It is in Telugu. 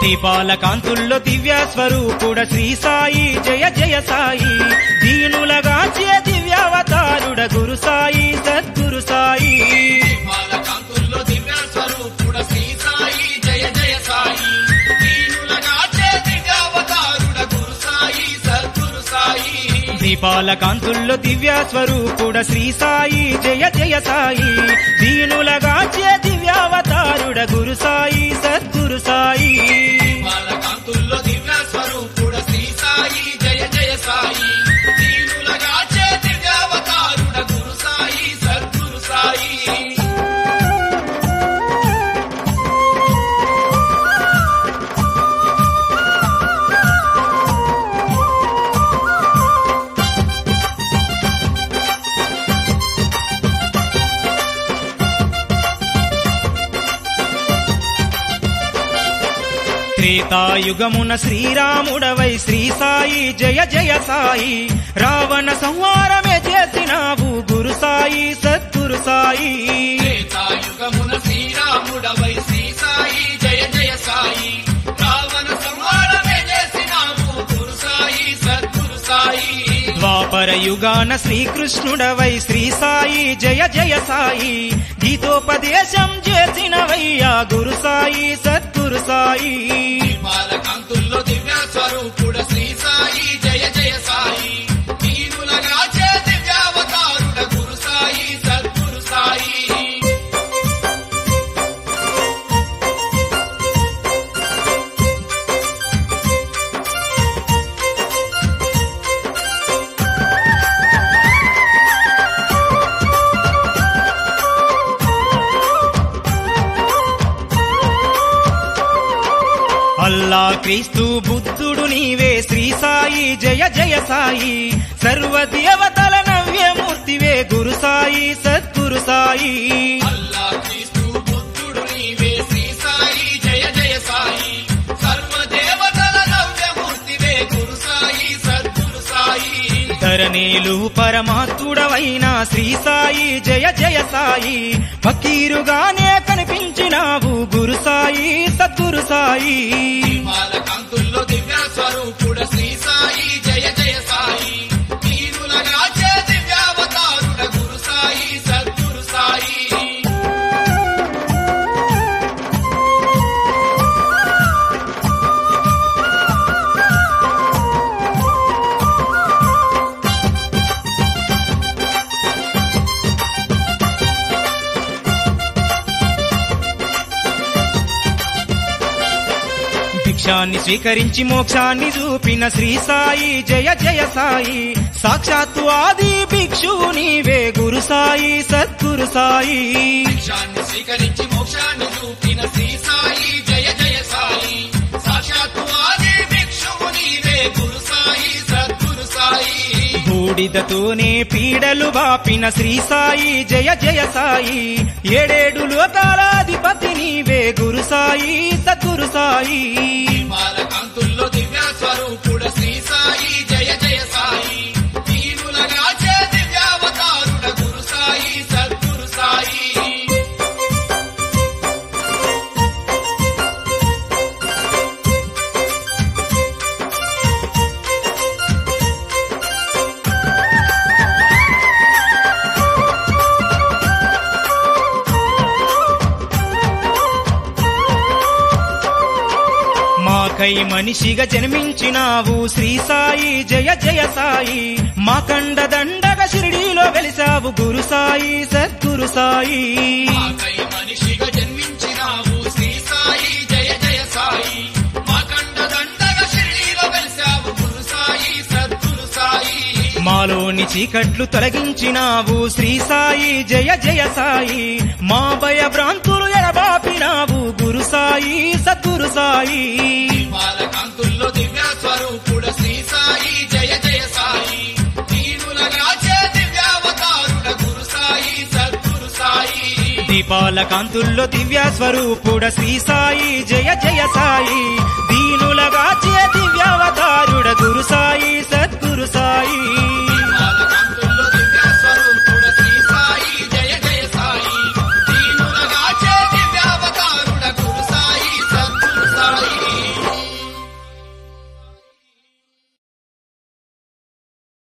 దీపాల కాంతుల్లో దివ్య స్వరూపుడ శ్రీ సాయి జయ జయ సాయి దీనులగా చే దివ్యావతారుడ గురు సాయి సద్గురు సాయి దీపాల కాంతుల్లో దివ్య స్వరూపుడ శ్రీ సాయి జయ జయ సాయి దీనులగా చే దివ్యావతారుడ గురు సాయి సద్గురు సాయి దీపాల కాంతుల్లో దివ్య స్వరూపుడ శ్రీ సాయి జయ జయ సాయి దీనులగా చే దివ్యావతారుడ గురు సాయి సద్గురు సాయి దీపాల కాంతుల్లో దివ్య స్వరూపుడ శ్రీ సాయి జయ జయ సాయి దీనులగా చే దివ్యావతారుడ గురు సాయి సద్గురు సాయి త్రేతాయుగమున శ్రీరాముడవై శ్రీ సాయి జయ జయ సాయి రావణ సంహారమే చేసినావు గురు సాయి సద్గురు సాయి త్రేతాయుగమున శ్రీరాముడవై శ్రీ సాయి జయ జయ సాయి రావణ సంహారమే చేసినావు గురు సాయి సద్గురు సాయి ద్వాపర యుగాన శ్రీకృష్ణుడవై శ్రీ సాయి జయ జయ సాయి గీతోపదేశం చేసినవయ్యా గురు సాయి సద్గురు సాయి దీపాల కాంతుల్లో దివ్య స్వరూపుడ శ్రీ సాయి జయ జయ సాయి దీనులగా చే దివ్యావతారుడ గురు సాయి సద్గురు సాయి అల్లా క్రీస్తు బుద్ధుడు నీవే శ్రీ సాయి జయ జయ సాయి సర్వ దేవతల నవ్యమూర్తివే గురు సాయి సద్గురు సాయి అల్లా క్రీస్తు బుద్ధుడు నీవే శ్రీ సాయి జయ జయ సాయి సర్వ దేవతల నవ్యమూర్తివే గురు సాయి సద్గురు సాయి ధరణీలు పరమాత్ముడవైన శ్రీ సాయి జయ జయ సాయి ఫకీరుగానే కనిపించినావు గురు సాయి సద్గురు సాయి దీపాల కాంతుల్లో దివ్య స్వరూపుడ శ్రీ సాయి జయ జయ సాయి దీనులగా చే దివ్యావతారుడ గురు సాయి సద్గురు సాయి భిక్షాన్ని స్వీకరించి మోక్షాన్ని చూపిన శ్రీ సాయి జయ జయ సాయి సాక్షాత్తు ఆది భిక్షు నీవే గురు సాయి సద్గురు సాయి దీక్షాన్ని స్వీకరించి మోక్షాన్ని చూపిన శ్రీ సాయి జయ జయ సాయి సాక్షాత్తు ఆది భిక్షువు నీవే గురు సాయి సద్గురు సాయి బూడిదతోనే పీడలు బాపిన శ్రీ సాయి జయ జయ సాయి ఏడేడు లోకాలాధిపతి నీవే గురు సాయి సద్గురు సాయి దీపాల కాంతుల్లో దివ్య స్వరూపుడ శ్రీ సాయి జయ జయ సాయి దీనులగా చే దివ్యావతారుడ గురు సాయి సద్గురు సాయి మాకై మనిషిగా జన్మించినావు శ్రీ సాయి జయ జయ సాయి మా కండ దండగా షిరిడీలో వెలిసావు గురు సాయి సద్గురు సాయి మాకై మనిషిగా జన్మించినావు శ్రీ సాయి జయ జయ సాయి మా కండ దండగా షిరిడీలో వెలిసావు గురు సాయి సద్గురు సాయి మాలోని చీకట్లు తొలగించినావు శ్రీ సాయి జయ జయ సాయి మా భయ భ్రాంతులు ఎడబాపినావు గురు సాయి సద్గురు సాయి దీపాల కాంతుల్లో దివ్య స్వరూపుడ శ్రీ సాయి జయ జయ సాయి దీనులగా చే దివ్యావతారుడ గురు సాయి సద్గురు సాయి దీపాల కాంతుల్లో దివ్య స్వరూపుడ శ్రీ సాయి జయ జయ సాయి దీ